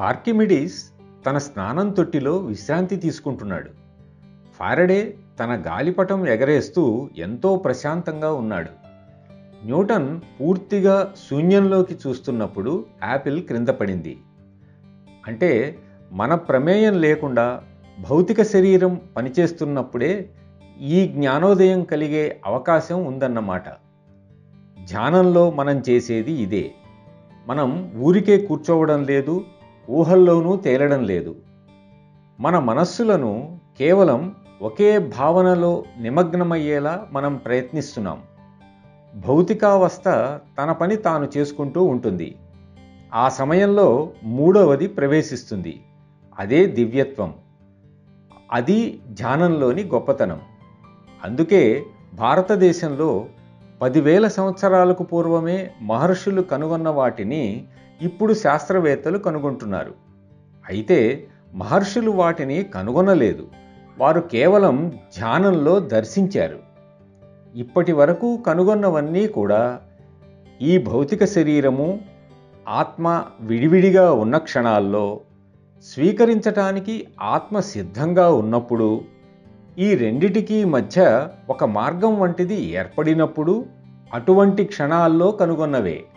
Archimedes తన స్నానం తొట్టిలో విశ్రాంతి తీసుకుంటున్నాడు ఫారడే తన గాలిపటం ఎగరేస్తూ ఎంతో ప్రశాంతంగా ఉన్నాడు న్యూటన్ పూర్తిగా శూన్యంలోకి చూస్తున్నప్పుడు యాపిల్ క్రింద పడింది అంటే మన ప్రమేయం లేకుండా భౌతిక శరీరం పనిచేస్తున్నప్పుడే ఈ జ్ఞానోదయం కలిగే అవకాశం ఉందన్నమాట ధ్యానంలో మనం చేసేది ఇదే మనం ఊరికే కూర్చోవడం లేదు ఊహల్లోనూ తేలడం లేదు మన మనస్సులను కేవలం ఒకే భావనలో నిమగ్నమయ్యేలా మనం ప్రయత్నిస్తున్నాం భౌతికావస్థ తన పని తాను చేసుకుంటూ ఉంటుంది ఆ సమయంలో మూడవది ప్రవేశిస్తుంది అదే దివ్యత్వం అది ధ్యానంలోని గొప్పతనం అందుకే భారతదేశంలో పదివేల సంవత్సరాలకు పూర్వమే మహర్షులు కనుగొన్న వాటిని ఇప్పుడు శాస్త్రవేత్తలు కనుగొంటున్నారు అయితే మహర్షులు వాటిని కనుగొనలేదు వారు కేవలం ధ్యానంలో దర్శించారు ఇప్పటి వరకు కనుగొన్నవన్నీ కూడా ఈ భౌతిక శరీరము ఆత్మ విడివిడిగా ఉన్న క్షణాల్లో స్వీకరించటానికి ఆత్మ సిద్ధంగా ఉన్నప్పుడు ఈ రెండిటికీ మధ్య ఒక మార్గం వంటిది ఏర్పడినప్పుడు అటువంటి క్షణాల్లో కనుగొన్నవే